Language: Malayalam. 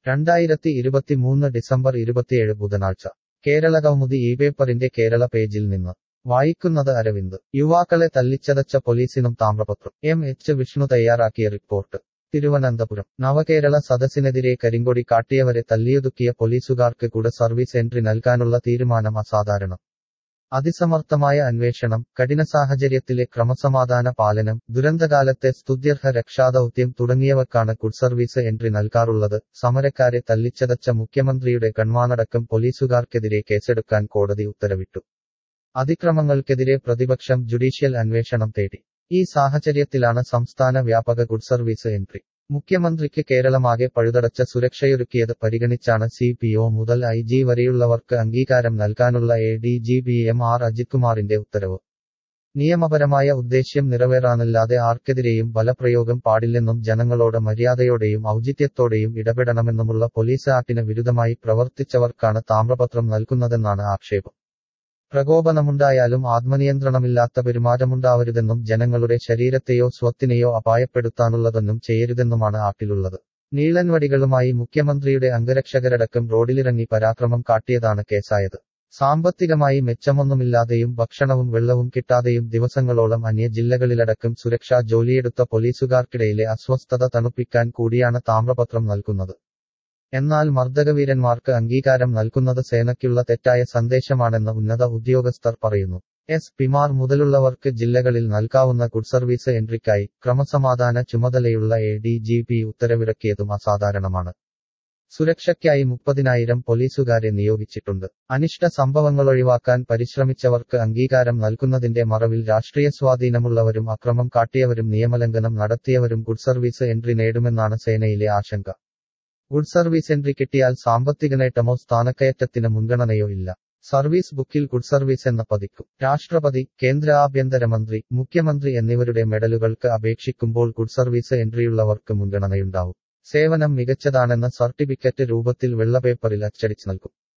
രണ്ടായിരത്തി ഇരുപത്തിമൂന്ന് ഡിസംബർ ഇരുപത്തിയേഴ് ബുധനാഴ്ച കേരള കൗമുദി ഈ പേപ്പറിന്റെ കേരള പേജിൽ നിന്ന് വായിക്കുന്നത് അരവിന്ദ് യുവാക്കളെ തല്ലിച്ചതച്ച പോലീസിനും താമ്രപത്രം എം എച്ച് വിഷ്ണു തയ്യാറാക്കിയ റിപ്പോർട്ട് തിരുവനന്തപുരം നവകേരള സദസ്സിനെതിരെ കരിങ്കൊടി കാട്ടിയവരെ തല്ലിയൊതുക്കിയ പോലീസുകാർക്ക് കൂടെ സർവീസ് എൻട്രി നൽകാനുള്ള തീരുമാനം അസാധാരണം അതിസമർത്ഥമായ അന്വേഷണം കഠിന സാഹചര്യത്തിലെ ക്രമസമാധാന പാലനം ദുരന്തകാലത്തെ സ്തുത്യർഹ രക്ഷാദൌത്യം തുടങ്ങിയവക്കാണ് ഗുഡ് സർവീസ് എൻട്രി നൽകാറുള്ളത് സമരക്കാരെ തല്ലിച്ചതച്ച മുഖ്യമന്ത്രിയുടെ ഗൺമാനടക്കം പോലീസുകാർക്കെതിരെ കേസെടുക്കാൻ കോടതി ഉത്തരവിട്ടു അതിക്രമങ്ങൾക്കെതിരെ പ്രതിപക്ഷം ജുഡീഷ്യൽ അന്വേഷണം തേടി ഈ സാഹചര്യത്തിലാണ് സംസ്ഥാന വ്യാപക ഗുഡ് സർവീസ് എൻട്രി മുഖ്യമന്ത്രിക്ക് കേരളമാകെ പഴുതടച്ച സുരക്ഷയൊരുക്കിയത് പരിഗണിച്ചാണ് സി പി ഒ മുതൽ ഐ ജി വരെയുള്ളവർക്ക് അംഗീകാരം നൽകാനുള്ള A D G P M R Ajith കുമാറിന്റെ ഉത്തരവ് നിയമപരമായ ഉദ്ദേശ്യം നിറവേറാനല്ലാതെ ആർക്കെതിരെയും ബലപ്രയോഗം പാടില്ലെന്നും ജനങ്ങളോട് മര്യാദയോടെയും ഔചിത്യത്തോടെയും ഇടപെടണമെന്നുമുള്ള പോലീസ് ആക്ടിന് വിരുദ്ധമായി പ്രവർത്തിച്ചവർക്കാണ് താമ്രപത്രം നൽകുന്നതെന്നാണ് ആക്ഷേപം പ്രകോപനമുണ്ടായാലും ആത്മനിയന്ത്രണമില്ലാത്ത പെരുമാറ്റമുണ്ടാവരുതെന്നും ജനങ്ങളുടെ ശരീരത്തെയോ സ്വത്തിനെയോ അപായപ്പെടുത്താനുള്ളതൊന്നും ചെയ്യരുതെന്നുമാണ് ആക്ടിലുള്ളത് നീളൻവടികളുമായി മുഖ്യമന്ത്രിയുടെ അംഗരക്ഷകരടക്കം റോഡിലിറങ്ങി പരാക്രമം കാട്ടിയതാണ് കേസായത് സാമ്പത്തികമായി മെച്ചമൊന്നുമില്ലാതെയും ഭക്ഷണവും വെള്ളവും കിട്ടാതെയും ദിവസങ്ങളോളം അന്യ ജില്ലകളിലടക്കം സുരക്ഷാ ജോലിയെടുത്ത പോലീസുകാർക്കിടയിലെ അസ്വസ്ഥത തണുപ്പിക്കാൻ കൂടിയാണ് താമ്രപത്രം നൽകുന്നത് എന്നാൽ മർദ്ദകവീരന്മാർക്ക് അംഗീകാരം നൽകുന്നത് സേനയ്ക്കുള്ള തെറ്റായ സന്ദേശമാണെന്ന് ഉന്നത ഉദ്യോഗസ്ഥർ പറയുന്നു എസ് പിമാർ മുതലുള്ളവർക്ക് ജില്ലകളിൽ നൽകാവുന്ന ഗുഡ് സർവീസ് എൻട്രിക്കായി ക്രമസമാധാന ചുമതലയുള്ള എ ഡി ജി പി ഉത്തരവിറക്കിയതും അസാധാരണമാണ് സുരക്ഷയ്ക്കായി മുപ്പതിനായിരം പോലീസുകാരെ നിയോഗിച്ചിട്ടുണ്ട് അനിഷ്ട സംഭവങ്ങളൊഴിവാക്കാൻ പരിശ്രമിച്ചവർക്ക് അംഗീകാരം നൽകുന്നതിന്റെ മറവിൽ രാഷ്ട്രീയ സ്വാധീനമുള്ളവരും അക്രമം കാട്ടിയവരും നിയമലംഘനം നടത്തിയവരും ഗുഡ് സർവീസ് എൻട്രി നേടുമെന്നാണ് സേനയിലെ ആശങ്ക ഗുഡ് സർവീസ് എൻട്രി കിട്ടിയാൽ സാമ്പത്തിക നേട്ടമോ സ്ഥാനക്കയറ്റത്തിന് മുൻഗണനയോ ഇല്ല സർവീസ് ബുക്കിൽ ഗുഡ് സർവീസ് എന്ന പതിക്കും രാഷ്ട്രപതി കേന്ദ്ര ആഭ്യന്തരമന്ത്രി മുഖ്യമന്ത്രി എന്നിവരുടെ മെഡലുകൾക്ക് അപേക്ഷിക്കുമ്പോൾ ഗുഡ് സർവീസ് എൻട്രിയുള്ളവർക്ക് മുൻഗണനയുണ്ടാവും സേവനം മികച്ചതാണെന്ന സർട്ടിഫിക്കറ്റ് രൂപത്തിൽ വെള്ളപേപ്പറിൽ അച്ചടിച്ചു നൽകും